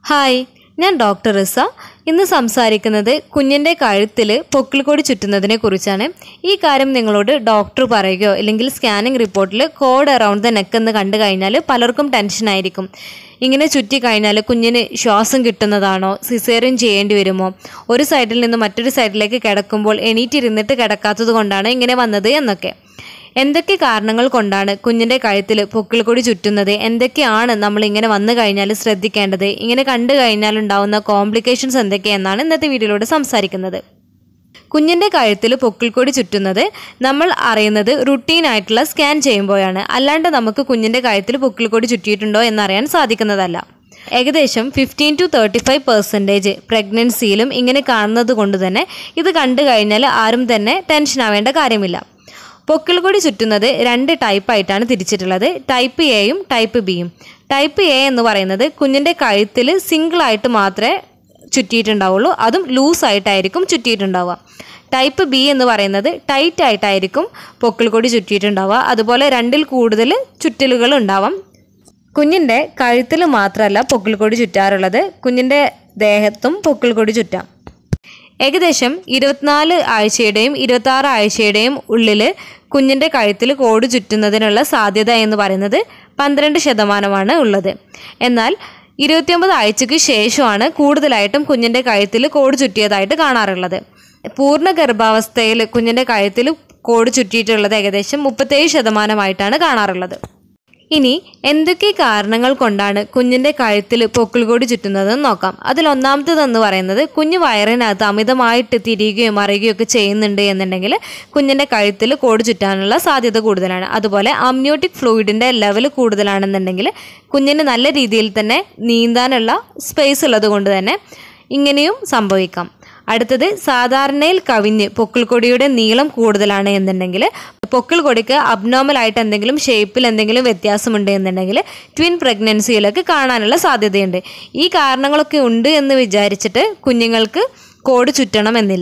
hi ഞാൻ doctor റിസ ഇന്ന് സംസാരിക്കുന്നത് കുഞ്ഞിൻ്റെ കഴുത്തിൽ പൊക്കിൾക്കൊടി ചുറ്റുന്നതിനെ കുറിച്ചാണ് ഈ കാര്യം നിങ്ങളോട് ഡോക്ടർ പറയുകയോ അല്ലെങ്കിൽ സ്കാനിങ് റിപ്പോർട്ടിൽ കോഡ് അറൗണ്ട് ദ നെക്ക് എന്ന് കണ്ടു കഴിഞ്ഞാൽ പലർക്കും ടെൻഷനായിരിക്കും ഇങ്ങനെ ചുറ്റി കഴിഞ്ഞാൽ കുഞ്ഞിന് ശ്വാസം കിട്ടുന്നതാണോ സിസേറിയൻ ചെയ്യേണ്ടി വരുമോ ഒരു സൈഡിൽ നിന്ന് മറ്റൊരു സൈഡിലേക്ക് കിടക്കുമ്പോൾ എണീറ്റിരുന്നിട്ട് കിടക്കാത്തത് കൊണ്ടാണ് ഇങ്ങനെ വന്നത് എന്നൊക്കെ എന്തൊക്കെ കാരണങ്ങൾ കൊണ്ടാണ് കുഞ്ഞിൻ്റെ കഴുത്തിൽ പൊക്കിൾക്കൊടി ചുറ്റുന്നത് എന്തൊക്കെയാണ് നമ്മൾ ഇങ്ങനെ വന്നു കഴിഞ്ഞാൽ ശ്രദ്ധിക്കേണ്ടത് ഇങ്ങനെ കണ്ടു കഴിഞ്ഞാൽ ഉണ്ടാവുന്ന കോംപ്ലിക്കേഷൻസ് എന്തൊക്കെയെന്നാണ് ഇന്നത്തെ വീഡിയോയിലൂടെ സംസാരിക്കുന്നത് കുഞ്ഞിൻ്റെ കഴുത്തിൽ പൊക്കിൾക്കൊടി ചുറ്റുന്നത് നമ്മൾ അറിയുന്നത് റുട്ടീൻ ആയിട്ടുള്ള സ്കാൻ ചെയ്യുമ്പോഴാണ് അല്ലാണ്ട് നമുക്ക് കുഞ്ഞിൻ്റെ കഴുത്തിൽ പൊക്കിൾക്കൊടി ചുറ്റിയിട്ടുണ്ടോ എന്നറിയാൻ സാധിക്കുന്നതല്ല ഏകദേശം fifteen to thirty five percentage പ്രഗ്നൻസിയിലും ഇങ്ങനെ കാണുന്നത് കൊണ്ട് തന്നെ ഇത് കണ്ടു കഴിഞ്ഞാൽ ആരും തന്നെ ടെൻഷൻ ആവേണ്ട കാര്യമില്ല പൊക്കിൾക്കൊടി ചുറ്റുന്നത് രണ്ട് ടൈപ്പായിട്ടാണ് തിരിച്ചിട്ടുള്ളത് ടൈപ്പ് എയും ടൈപ്പ് ബിയും ടൈപ്പ് എ എന്ന് പറയുന്നത് കുഞ്ഞിൻ്റെ കഴുത്തിൽ സിംഗിളായിട്ട് മാത്രമേ ചുറ്റിയിട്ടുണ്ടാവുള്ളൂ അതും ലൂസായിട്ടായിരിക്കും ചുറ്റിയിട്ടുണ്ടാവുക ടൈപ്പ് ബി എന്ന് പറയുന്നത് ടൈറ്റ് ആയിട്ടായിരിക്കും പൊക്കിൾക്കൊടി ചുറ്റിയിട്ടുണ്ടാവുക അതുപോലെ രണ്ടിൽ കൂടുതൽ ചുറ്റലുകൾ ഉണ്ടാവാം കുഞ്ഞിൻ്റെ കഴുത്തിൽ മാത്രമല്ല പൊക്കിൾക്കൊടി ചുറ്റാറുള്ളത് കുഞ്ഞിൻ്റെ ദേഹത്തും പൊക്കിൾക്കൊടി ചുറ്റാം ഏകദേശം ഇരുപത്തിനാല് ആഴ്ചയുടെയും ഇരുപത്തി ആറ് ആഴ്ചയുടെയും ഉള്ളിൽ കുഞ്ഞിൻ്റെ കഴുത്തിൽ കോട് ചുറ്റുന്നതിനുള്ള സാധ്യത എന്ന് പറയുന്നത് പന്ത്രണ്ട് ശതമാനമാണ് ഉള്ളത് എന്നാൽ ഇരുപത്തിയൊമ്പത് ആഴ്ചയ്ക്ക് ശേഷമാണ് കൂടുതലായിട്ടും കുഞ്ഞിൻ്റെ കഴുത്തിൽ കോട് ചുറ്റിയതായിട്ട് കാണാറുള്ളത് പൂർണ്ണ ഗർഭാവസ്ഥയിൽ കുഞ്ഞിൻ്റെ കഴുത്തിൽ കോട് ചുറ്റിയിട്ടുള്ളത് ഏകദേശം മുപ്പത്തേഴ് ശതമാനമായിട്ടാണ് കാണാറുള്ളത് ഇനി എന്തൊക്കെ കാരണങ്ങൾ കൊണ്ടാണ് കുഞ്ഞിൻ്റെ കഴുത്തിൽ പൊക്കിൾകൊടി ചുറ്റുന്നതെന്ന് നോക്കാം അതിൽ ഒന്നാമത്തേതെന്ന് പറയുന്നത് കുഞ്ഞ് വയറിനകത്ത് അമിതമായിട്ട് തിരിയുകയോ മറിയുകയോ ഒക്കെ ചെയ്യുന്നുണ്ട് എന്നുണ്ടെങ്കിൽ കുഞ്ഞിൻ്റെ കഴുത്തിൽ കോട് ചുറ്റാനുള്ള സാധ്യത കൂടുതലാണ് അതുപോലെ അമ്നിയോട്ടിക് ഫ്ലൂയിഡിൻ്റെ ലെവൽ കൂടുതലാണെന്നുണ്ടെങ്കിൽ കുഞ്ഞിന് നല്ല രീതിയിൽ തന്നെ നീന്താനുള്ള സ്പേസ് ഉള്ളത് കൊണ്ട് തന്നെ ഇങ്ങനെയും സംഭവിക്കാം അടുത്തത് സാധാരണയിൽ കവിഞ്ഞ് പൊക്കിൾക്കൊടിയുടെ നീളം കൂടുതലാണ് എന്നുണ്ടെങ്കിൽ പൊക്കിൾക്കൊടിക്ക് അബ്നോർമൽ ആയിട്ട് എന്തെങ്കിലും ഷേപ്പിൽ എന്തെങ്കിലും വ്യത്യാസമുണ്ട് എന്നുണ്ടെങ്കിൽ ട്വിൻ പ്രഗ്നൻസിയിലൊക്കെ കാണാനുള്ള സാധ്യതയുണ്ട് ഈ കാരണങ്ങളൊക്കെ ഉണ്ട് എന്ന് വിചാരിച്ചിട്ട് കുഞ്ഞുങ്ങൾക്ക് കോട് ചുറ്റണം എന്നില്ല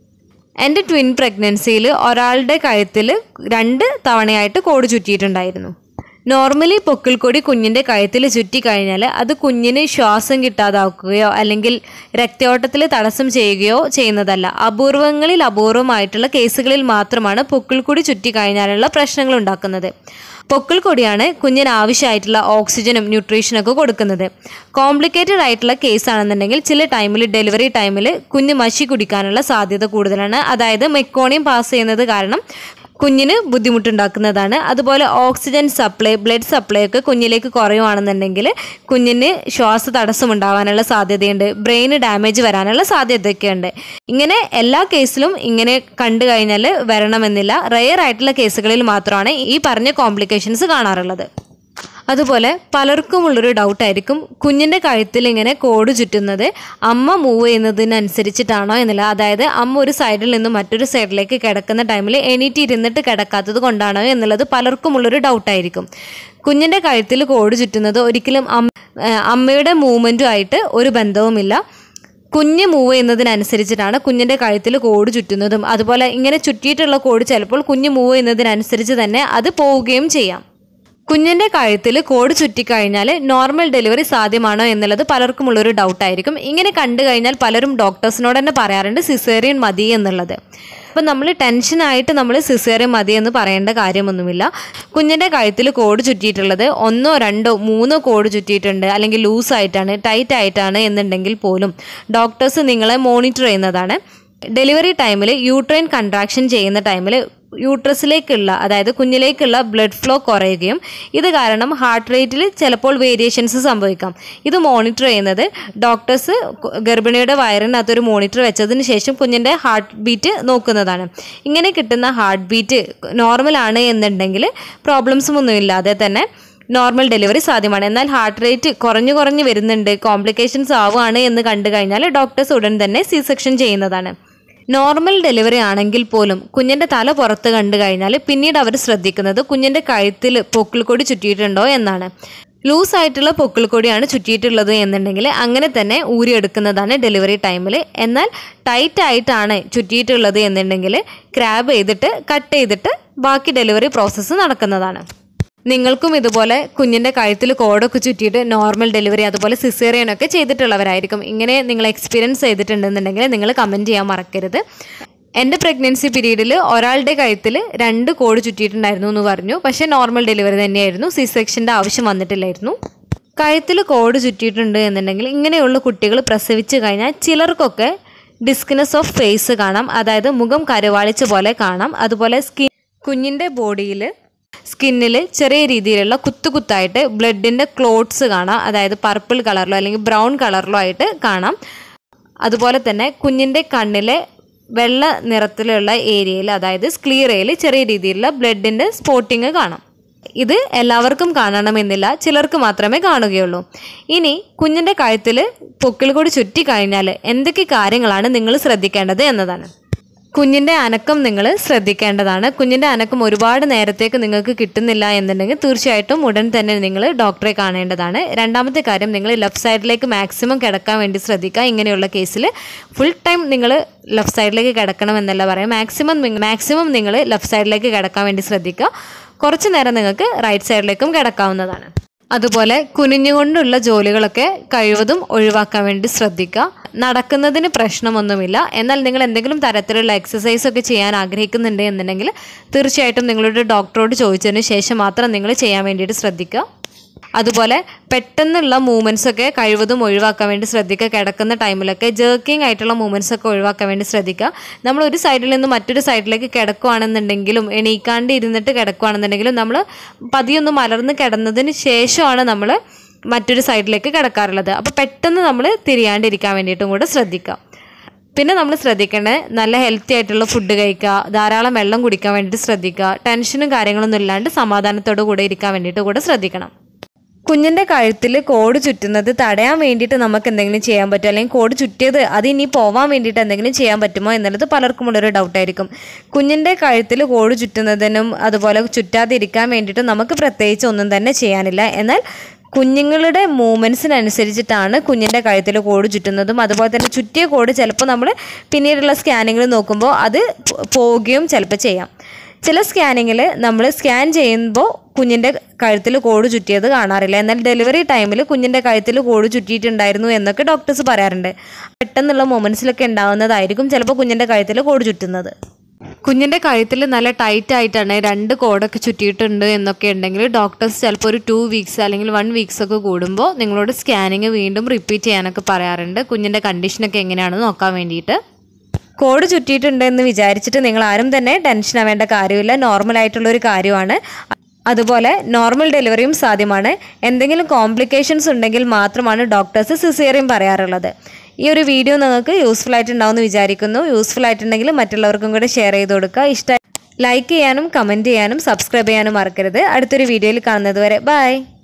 എൻ്റെ ട്വിൻ പ്രഗ്നൻസിയിൽ ഒരാളുടെ കഴുത്തിൽ രണ്ട് തവണയായിട്ട് കോട് ചുറ്റിയിട്ടുണ്ടായിരുന്നു നോർമലി പൊക്കിൾക്കൊടി കുഞ്ഞിൻ്റെ കഴുത്തിൽ ചുറ്റിക്കഴിഞ്ഞാൽ അത് കുഞ്ഞിന് ശ്വാസം കിട്ടാതാക്കുകയോ അല്ലെങ്കിൽ രക്തയോട്ടത്തിൽ തടസ്സം ചെയ്യുകയോ ചെയ്യുന്നതല്ല അപൂർവങ്ങളിൽ അപൂർവമായിട്ടുള്ള കേസുകളിൽ മാത്രമാണ് പൊക്കിൾക്കൊടി ചുറ്റിക്കഴിഞ്ഞാലുള്ള പ്രശ്നങ്ങൾ ഉണ്ടാക്കുന്നത് പൊക്കിൾക്കൊടിയാണ് കുഞ്ഞിന് ആവശ്യമായിട്ടുള്ള ഓക്സിജനും ന്യൂട്രീഷനൊക്കെ കൊടുക്കുന്നത് കോംപ്ലിക്കേറ്റഡ് ആയിട്ടുള്ള കേസാണെന്നുണ്ടെങ്കിൽ ചില ടൈമിൽ ഡെലിവറി ടൈമിൽ കുഞ്ഞ് മഷി കുടിക്കാനുള്ള സാധ്യത കൂടുതലാണ് അതായത് മെക്കോണിയം പാസ് ചെയ്യുന്നത് കാരണം കുഞ്ഞിന് ബുദ്ധിമുട്ടുണ്ടാക്കുന്നതാണ് അതുപോലെ ഓക്സിജൻ സപ്ലൈ ബ്ലഡ് സപ്ലൈ ഒക്കെ കുഞ്ഞിലേക്ക് കുറയുവാണെന്നുണ്ടെങ്കിൽ കുഞ്ഞിന് ശ്വാസ തടസ്സം ഉണ്ടാവാനുള്ള സാധ്യതയുണ്ട് ബ്രെയിന് ഡാമേജ് വരാനുള്ള സാധ്യതയൊക്കെ ഉണ്ട് ഇങ്ങനെ എല്ലാ കേസിലും ഇങ്ങനെ കണ്ടു കഴിഞ്ഞാൽ വരണമെന്നില്ല റെയർ ആയിട്ടുള്ള കേസുകളിൽ മാത്രമാണ് ഈ പറഞ്ഞ കോംപ്ലിക്കേഷൻസ് കാണാറുള്ളത് അതുപോലെ പലർക്കുമുള്ളൊരു ഡൗട്ടായിരിക്കും കുഞ്ഞിൻ്റെ കഴുത്തിൽ ഇങ്ങനെ കോട് ചുറ്റുന്നത് അമ്മ മൂവ് ചെയ്യുന്നതിനനുസരിച്ചിട്ടാണോ എന്നില്ല അതായത് അമ്മ ഒരു സൈഡിൽ നിന്നും മറ്റൊരു സൈഡിലേക്ക് കിടക്കുന്ന ടൈമിൽ എണീറ്റ് ഇരുന്നിട്ട് കിടക്കാത്തത് കൊണ്ടാണോ എന്നുള്ളത് പലർക്കുമുള്ളൊരു ഡൗട്ടായിരിക്കും കുഞ്ഞിൻ്റെ കഴുത്തിൽ കോട് ചുറ്റുന്നത് ഒരിക്കലും അമ്മ അമ്മയുടെ മൂവ്മെൻറ്റുമായിട്ട് ഒരു ബന്ധവുമില്ല കുഞ്ഞ് മൂവ് ചെയ്യുന്നതിനനുസരിച്ചിട്ടാണ് കുഞ്ഞിൻ്റെ കഴുത്തിൽ കോട് ചുറ്റുന്നതും അതുപോലെ ഇങ്ങനെ ചുറ്റിയിട്ടുള്ള കോട് ചിലപ്പോൾ കുഞ്ഞ് മൂവ് ചെയ്യുന്നതിനനുസരിച്ച് തന്നെ അത് പോവുകയും ചെയ്യാം കുഞ്ഞിൻ്റെ കഴുത്തിൽ കോട് ചുറ്റിക്കഴിഞ്ഞാൽ നോർമൽ ഡെലിവറി സാധ്യമാണോ എന്നുള്ളത് പലർക്കുമുള്ളൊരു ഡൗട്ടായിരിക്കും ഇങ്ങനെ കണ്ടു കഴിഞ്ഞാൽ പലരും ഡോക്ടേഴ്സിനോട് തന്നെ പറയാറുണ്ട് സിസേറിയൻ മതി എന്നുള്ളത് അപ്പം നമ്മൾ ടെൻഷനായിട്ട് നമ്മൾ സിസേറിയൻ മതി എന്ന് പറയേണ്ട കാര്യമൊന്നുമില്ല കുഞ്ഞിൻ്റെ കഴുത്തിൽ കോട് ചുറ്റിയിട്ടുള്ളത് ഒന്നോ രണ്ടോ മൂന്നോ കോട് ചുറ്റിയിട്ടുണ്ട് അല്ലെങ്കിൽ ലൂസായിട്ടാണ് ടൈറ്റ് ആയിട്ടാണ് എന്നുണ്ടെങ്കിൽ പോലും ഡോക്ടേഴ്സ് നിങ്ങളെ മോണിറ്റർ ചെയ്യുന്നതാണ് ഡെലിവറി ടൈമിൽ യൂട്രൈൻ കൺട്രാക്ഷൻ ചെയ്യുന്ന ടൈമിൽ യൂട്രസിലേക്കുള്ള അതായത് കുഞ്ഞിലേക്കുള്ള ബ്ലഡ് ഫ്ലോ കുറയുകയും ഇത് കാരണം ഹാർട്ട് റേറ്റിൽ ചിലപ്പോൾ വേരിയേഷൻസ് സംഭവിക്കാം ഇത് മോണിറ്റർ ചെയ്യുന്നത് ഡോക്ടേഴ്സ് ഗർഭിണിയുടെ വയറിനകത്തൊരു മോണിറ്റർ വെച്ചതിന് ശേഷം കുഞ്ഞിൻ്റെ ഹാർട്ട് ബീറ്റ് നോക്കുന്നതാണ് ഇങ്ങനെ കിട്ടുന്ന ഹാർട്ട് ബീറ്റ് നോർമലാണ് എന്നുണ്ടെങ്കിൽ പ്രോബ്ലംസും ഒന്നുമില്ലാതെ തന്നെ നോർമൽ ഡെലിവറി സാധ്യമാണ് എന്നാൽ ഹാർട്ട് റേറ്റ് കുറഞ്ഞു കുറഞ്ഞു വരുന്നുണ്ട് കോംപ്ലിക്കേഷൻസ് ആവുകയാണ് എന്ന് കണ്ടു കഴിഞ്ഞാൽ ഡോക്ടേഴ്സ് ഉടൻ തന്നെ സി സെക്ഷൻ ചെയ്യുന്നതാണ് നോർമൽ ഡെലിവറി ആണെങ്കിൽ പോലും കുഞ്ഞിൻ്റെ തല പുറത്ത് കണ്ടു കഴിഞ്ഞാൽ പിന്നീട് അവർ ശ്രദ്ധിക്കുന്നത് കുഞ്ഞിൻ്റെ കഴുത്തിൽ പൊക്കിൾക്കൊടി ചുറ്റിയിട്ടുണ്ടോ എന്നാണ് ലൂസ് ആയിട്ടുള്ള പൊക്കിൾക്കൊടിയാണ് ചുറ്റിയിട്ടുള്ളത് എന്നുണ്ടെങ്കിൽ അങ്ങനെ തന്നെ ഊരിയെടുക്കുന്നതാണ് ഡെലിവറി ടൈമിൽ എന്നാൽ ടൈറ്റ് ആയിട്ടാണ് ചുറ്റിയിട്ടുള്ളത് എന്നുണ്ടെങ്കിൽ ക്രാബ് ചെയ്തിട്ട് കട്ട് ചെയ്തിട്ട് ബാക്കി ഡെലിവറി പ്രോസസ്സ് നടക്കുന്നതാണ് നിങ്ങൾക്കും ഇതുപോലെ കുഞ്ഞിൻ്റെ കഴുത്തിൽ കോഡൊക്കെ ചുറ്റിയിട്ട് നോർമൽ ഡെലിവറി അതുപോലെ സിസേറിയൻ ഒക്കെ ചെയ്തിട്ടുള്ളവരായിരിക്കും ഇങ്ങനെ നിങ്ങൾ എക്സ്പീരിയൻസ് ചെയ്തിട്ടുണ്ടെന്നുണ്ടെങ്കിൽ നിങ്ങൾ കമൻറ്റ് ചെയ്യാൻ മറക്കരുത് എൻ്റെ പ്രഗ്നൻസി പീരീഡിൽ ഒരാളുടെ കഴുത്തിൽ രണ്ട് കോഡ് ചുറ്റിയിട്ടുണ്ടായിരുന്നു എന്ന് പറഞ്ഞു പക്ഷേ നോർമൽ ഡെലിവറി തന്നെയായിരുന്നു സി സെക്ഷൻ്റെ ആവശ്യം വന്നിട്ടില്ലായിരുന്നു കഴുത്തിൽ കോഡ് ചുറ്റിയിട്ടുണ്ട് എന്നുണ്ടെങ്കിൽ ഇങ്ങനെയുള്ള കുട്ടികൾ പ്രസവിച്ച് കഴിഞ്ഞാൽ ചിലർക്കൊക്കെ ഡിസ്കിനെസ് ഓഫ് ഫേസ് കാണാം അതായത് മുഖം കരുവാളിച്ച പോലെ കാണാം അതുപോലെ സ്കിൻ കുഞ്ഞിൻ്റെ ബോഡിയിൽ സ്കിന്നിൽ ചെറിയ രീതിയിലുള്ള കുത്തുകുത്തായിട്ട് ബ്ലഡിൻ്റെ ക്ലോട്ട്സ് കാണാം അതായത് പർപ്പിൾ കളറിലോ അല്ലെങ്കിൽ ബ്രൗൺ കളറിലോ ആയിട്ട് കാണാം അതുപോലെ തന്നെ കുഞ്ഞിൻ്റെ കണ്ണിലെ വെള്ള നിറത്തിലുള്ള ഏരിയയിൽ അതായത് സ്ക്ലീറയിൽ ചെറിയ രീതിയിലുള്ള ബ്ലഡിൻ്റെ സ്പോട്ടിങ് കാണാം ഇത് എല്ലാവർക്കും കാണണമെന്നില്ല ചിലർക്ക് മാത്രമേ കാണുകയുള്ളൂ ഇനി കുഞ്ഞിൻ്റെ കഴുത്തിൽ പൊക്കിൾ കൂടി ചുറ്റി കഴിഞ്ഞാൽ എന്തൊക്കെ കാര്യങ്ങളാണ് നിങ്ങൾ ശ്രദ്ധിക്കേണ്ടത് എന്നതാണ് കുഞ്ഞിൻ്റെ അനക്കം നിങ്ങൾ ശ്രദ്ധിക്കേണ്ടതാണ് കുഞ്ഞിൻ്റെ അനക്കം ഒരുപാട് നേരത്തേക്ക് നിങ്ങൾക്ക് കിട്ടുന്നില്ല എന്നുണ്ടെങ്കിൽ തീർച്ചയായിട്ടും ഉടൻ തന്നെ നിങ്ങൾ ഡോക്ടറെ കാണേണ്ടതാണ് രണ്ടാമത്തെ കാര്യം നിങ്ങൾ ലെഫ്റ്റ് സൈഡിലേക്ക് മാക്സിമം കിടക്കാൻ വേണ്ടി ശ്രദ്ധിക്കുക ഇങ്ങനെയുള്ള കേസിൽ ഫുൾ ടൈം നിങ്ങൾ ലെഫ്റ്റ് സൈഡിലേക്ക് കിടക്കണം എന്നല്ല പറയാം മാക്സിമം മാക്സിമം നിങ്ങൾ ലെഫ്റ്റ് സൈഡിലേക്ക് കിടക്കാൻ വേണ്ടി ശ്രദ്ധിക്കുക കുറച്ച് നേരം നിങ്ങൾക്ക് റൈറ്റ് സൈഡിലേക്കും കിടക്കാവുന്നതാണ് അതുപോലെ കുനിഞ്ഞുകൊണ്ടുള്ള ജോലികളൊക്കെ കഴിവതും ഒഴിവാക്കാൻ വേണ്ടി ശ്രദ്ധിക്കുക നടക്കുന്നതിന് പ്രശ്നമൊന്നുമില്ല എന്നാൽ നിങ്ങൾ എന്തെങ്കിലും തരത്തിലുള്ള എക്സസൈസ് ഒക്കെ ചെയ്യാൻ ആഗ്രഹിക്കുന്നുണ്ട് എന്നുണ്ടെങ്കിൽ തീർച്ചയായിട്ടും നിങ്ങളുടെ ഡോക്ടറോട് ചോദിച്ചതിന് ശേഷം മാത്രം നിങ്ങൾ ചെയ്യാൻ വേണ്ടിയിട്ട് ശ്രദ്ധിക്കുക അതുപോലെ പെട്ടെന്നുള്ള മൂവ്മെൻറ്റ്സ് ഒക്കെ കഴിവതും ഒഴിവാക്കാൻ വേണ്ടി ശ്രദ്ധിക്കുക കിടക്കുന്ന ടൈമിലൊക്കെ ജേർക്കിംഗ് ആയിട്ടുള്ള മൂവ്മെൻറ്റ്സ് ഒക്കെ ഒഴിവാക്കാൻ വേണ്ടി ശ്രദ്ധിക്കുക നമ്മൾ ഒരു സൈഡിൽ നിന്ന് മറ്റൊരു സൈഡിലേക്ക് കിടക്കുകയാണെന്നുണ്ടെങ്കിലും എണീക്കാണ്ട് ഇരുന്നിട്ട് കിടക്കുകയാണെന്നുണ്ടെങ്കിലും നമ്മൾ പതിയൊന്ന് മലർന്ന് കിടന്നതിന് ശേഷമാണ് നമ്മൾ മറ്റൊരു സൈഡിലേക്ക് കിടക്കാറുള്ളത് അപ്പോൾ പെട്ടെന്ന് നമ്മൾ തിരിയാണ്ടിരിക്കാൻ വേണ്ടിയിട്ടും കൂടെ ശ്രദ്ധിക്കുക പിന്നെ നമ്മൾ ശ്രദ്ധിക്കേണ്ടത് നല്ല ഹെൽത്തി ആയിട്ടുള്ള ഫുഡ് കഴിക്കുക ധാരാളം വെള്ളം കുടിക്കാൻ വേണ്ടിയിട്ട് ശ്രദ്ധിക്കുക ടെൻഷനും കാര്യങ്ങളൊന്നും ഇല്ലാണ്ട് സമാധാനത്തോടു കൂടെ ഇരിക്കാൻ വേണ്ടിയിട്ട് കൂടെ ശ്രദ്ധിക്കണം കുഞ്ഞിൻ്റെ കഴുത്തിൽ കോഡ് ചുറ്റുന്നത് തടയാൻ വേണ്ടിയിട്ട് നമുക്ക് എന്തെങ്കിലും ചെയ്യാൻ പറ്റുമോ അല്ലെങ്കിൽ കോഡ് ചുറ്റിയത് അത് ഇനി പോവാൻ വേണ്ടിയിട്ട് എന്തെങ്കിലും ചെയ്യാൻ പറ്റുമോ എന്നുള്ളത് പലർക്കും ഉള്ളൊരു ഡൗട്ടായിരിക്കും കുഞ്ഞിൻ്റെ കഴുത്തിൽ കോഡ് ചുറ്റുന്നതിനും അതുപോലെ ചുറ്റാതിരിക്കാൻ വേണ്ടിയിട്ട് നമുക്ക് പ്രത്യേകിച്ച് ഒന്നും തന്നെ ചെയ്യാനില്ല എന്നാൽ കുഞ്ഞുങ്ങളുടെ മൂവ്മെൻറ്റ്സിനനുസരിച്ചിട്ടാണ് കുഞ്ഞിൻ്റെ കഴുത്തിൽ കോഡ് ചുറ്റുന്നതും അതുപോലെ തന്നെ ചുറ്റിയ കോഡ് ചിലപ്പോൾ നമ്മൾ പിന്നീടുള്ള സ്കാനിങ്ങിൽ നോക്കുമ്പോൾ അത് പോ- പോവുകയും ചിലപ്പോൾ ചെയ്യാം ചില സ്കാനിങ്ങിൽ നമ്മൾ സ്കാൻ ചെയ്യുമ്പോൾ കുഞ്ഞിൻ്റെ കഴുത്തിൽ കോഡ് ചുറ്റിയത് കാണാറില്ല എന്നാൽ ഡെലിവറി ടൈമിൽ കുഞ്ഞിൻ്റെ കഴുത്തിൽ കോഡ് ചുറ്റിയിട്ടുണ്ടായിരുന്നു എന്നൊക്കെ ഡോക്ടേഴ്സ് പറയാറുണ്ട് പെട്ടെന്നുള്ള മൊമെൻറ്റ്സിലൊക്കെ ഉണ്ടാവുന്നതായിരിക്കും ചിലപ്പോൾ കുഞ്ഞിൻ്റെ കഴുത്തിൽ കോഡ് ചുറ്റുന്നത് കുഞ്ഞിൻ്റെ കഴുത്തിൽ നല്ല ടൈറ്റ് ആയിട്ടാണ് രണ്ട് കോഡൊക്കെ ചുറ്റിയിട്ടുണ്ട് എന്നൊക്കെ ഉണ്ടെങ്കിൽ ഡോക്ടേഴ്സ് ചിലപ്പോൾ ഒരു ടു വീക്സ് അല്ലെങ്കിൽ വൺ വീക്സ് ഒക്കെ കൂടുമ്പോൾ നിങ്ങളോട് സ്കാനിങ് വീണ്ടും റിപ്പീറ്റ് ചെയ്യാനൊക്കെ പറയാറുണ്ട് കുഞ്ഞിൻ്റെ കണ്ടീഷനൊക്കെ എങ്ങനെയാണെന്ന് നോക്കാൻ വേണ്ടിയിട്ട് കോഡ് ചുറ്റിയിട്ടുണ്ട് എന്ന് വിചാരിച്ചിട്ട് നിങ്ങൾ ആരും തന്നെ ടെൻഷൻ ആവേണ്ട കാര്യമില്ല നോർമൽ ആയിട്ടുള്ള ഒരു കാര്യമാണ് അതുപോലെ നോർമൽ ഡെലിവറിയും സാധ്യമാണ് എന്തെങ്കിലും കോംപ്ലിക്കേഷൻസ് ഉണ്ടെങ്കിൽ മാത്രമാണ് ഡോക്ടേഴ്സ് സിസേറിയൻ പറയാറുള്ളത് ഈ ഒരു വീഡിയോ നിങ്ങൾക്ക് യൂസ്ഫുൾ ആയിട്ടുണ്ടാവുമെന്ന് വിചാരിക്കുന്നു യൂസ്ഫുൾ ആയിട്ടുണ്ടെങ്കിൽ മറ്റുള്ളവർക്കും കൂടെ ഷെയർ ചെയ്ത് കൊടുക്കുക ഇഷ്ടമായി ലൈക്ക് ചെയ്യാനും കമൻറ്റ് ചെയ്യാനും സബ്സ്ക്രൈബ് ചെയ്യാനും മറക്കരുത് അടുത്തൊരു വീഡിയോയിൽ കാണുന്നത് വരെ ബൈ